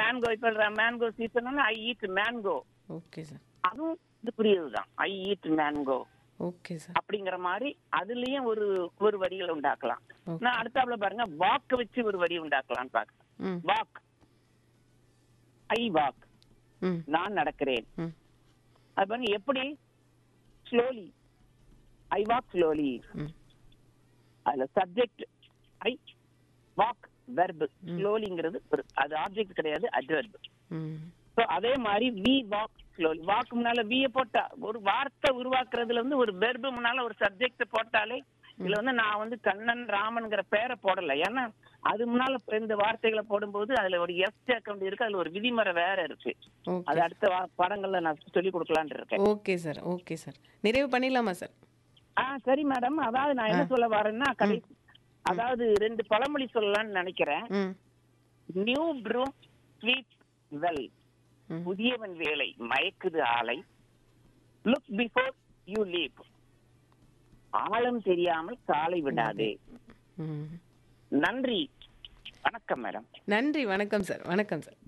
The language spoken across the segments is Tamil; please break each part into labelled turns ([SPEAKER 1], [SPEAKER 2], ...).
[SPEAKER 1] மேங்கோ இப்ப mango season I eat mango
[SPEAKER 2] okay sir
[SPEAKER 1] அதுவும் இதுக்குரியதுதான் I eat mango
[SPEAKER 2] okay sir
[SPEAKER 1] அப்படிங்கிற மாதிரி அதுலயும் ஒரு ஒரு வரிகள் உண்டாக்கலாம்
[SPEAKER 2] Okay.
[SPEAKER 1] நான் அடுத்தாப்புல பாருங்க வாக்க வச்சு ஒரு வரி உண்டாக்கலாம்னு பாக்குறேன்
[SPEAKER 2] ம்
[SPEAKER 1] வாக் ஐ வாக்
[SPEAKER 2] ம்
[SPEAKER 1] நான் நடக்கிறேன்
[SPEAKER 2] ம்
[SPEAKER 1] அது பாருங்க எப்படி ஸ்லோலி ஐ வாக் ஸ்லோலி
[SPEAKER 2] ம்
[SPEAKER 1] அதுல சப்ஜெக்ட் ஐ வாக் வெர்ப் ஸ்லோலிங்கிறது ஒரு அது ஆப்ஜெக்ட் கிடையாது அட்வெர்ப்
[SPEAKER 2] ம்
[SPEAKER 1] ஸோ அதே மாதிரி வி வாக் ஸ்லோலி வாக்கு முன்னால விய போட்டா ஒரு வார்த்தை உருவாக்குறதுல வந்து ஒரு வெர்பு முன்னால ஒரு சப்ஜெக்ட் போட்டாலே இதுல வந்து நான் வந்து கண்ணன் ராமன்ங்கிற பேரை போடல ஏன்னா அது முன்னால இந்த வார்த்தைகளை போடும்போது அதுல ஒரு எஸ் சேர்க்க வேண்டி இருக்கு அதுல ஒரு விதிமுறை வேற இருக்கு
[SPEAKER 2] ஓகே
[SPEAKER 1] அது அடுத்த வா- பாடங்கள்ல நான் சொல்லி கொடுக்கலான்னு இருக்கேன்
[SPEAKER 2] ஓகே சார் ஓகே சார் நிறைவு பண்ணிடலாமா சார்
[SPEAKER 1] ஆ சரி மேடம் அதாவது நான் என்ன சொல்ல வரேன்னா கடைசி அதாவது ரெண்டு பழமொழி சொல்லலாம்னு நினைக்கிறேன்
[SPEAKER 2] ம்
[SPEAKER 1] நியூ ப்ரூம் ஸ்வீட் வெல்
[SPEAKER 2] ம்.
[SPEAKER 1] புதியவன் வேலை மயக்குது ஆலை லுக் பிஃபோர் யூ லீப் ஆழம் தெரியாமல் காலை விடாதே
[SPEAKER 2] ம்
[SPEAKER 1] நன்றி வணக்கம் மேடம்
[SPEAKER 2] நன்றி வணக்கம் சார் வணக்கம் சார்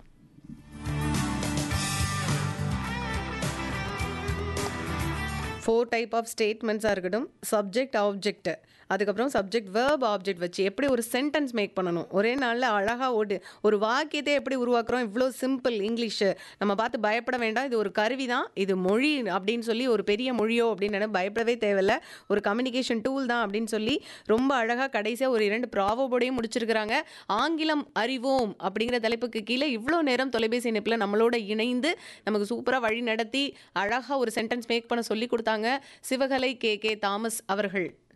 [SPEAKER 2] ஃபோர் டைப் ஆஃப் ஸ்டேட்மெண்ட்ஸாக இருக்கட்டும் சப்ஜெக்ட் ஆப்ஜெக்ட் அதுக்கப்புறம் சப்ஜெக்ட் வேர்ப் ஆப்ஜெக்ட் வச்சு எப்படி ஒரு சென்டென்ஸ் மேக் பண்ணணும் ஒரே நாளில் அழகாக ஓடு ஒரு வாக்கியத்தை எப்படி உருவாக்குறோம் இவ்வளோ சிம்பிள் இங்கிலீஷு நம்ம பார்த்து பயப்பட வேண்டாம் இது ஒரு கருவி தான் இது மொழி அப்படின்னு சொல்லி ஒரு பெரிய மொழியோ அப்படின்னு நினை- பயப்படவே தேவையில்ல ஒரு கம்யூனிகேஷன் டூல் தான் அப்படின்னு சொல்லி ரொம்ப அழகாக கடைசியாக ஒரு இரண்டு ப்ராவோடையும் முடிச்சிருக்கிறாங்க ஆங்கிலம் அறிவோம் அப்படிங்கிற தலைப்புக்கு கீழே இவ்வளோ நேரம் தொலைபேசி இணைப்பில் நம்மளோட இணைந்து நமக்கு சூப்பராக வழி நடத்தி அழகாக ஒரு சென்டென்ஸ் மேக் பண்ண சொல்லி கொடுத்தாங்க சிவகலை கே கே தாமஸ் அவர்கள்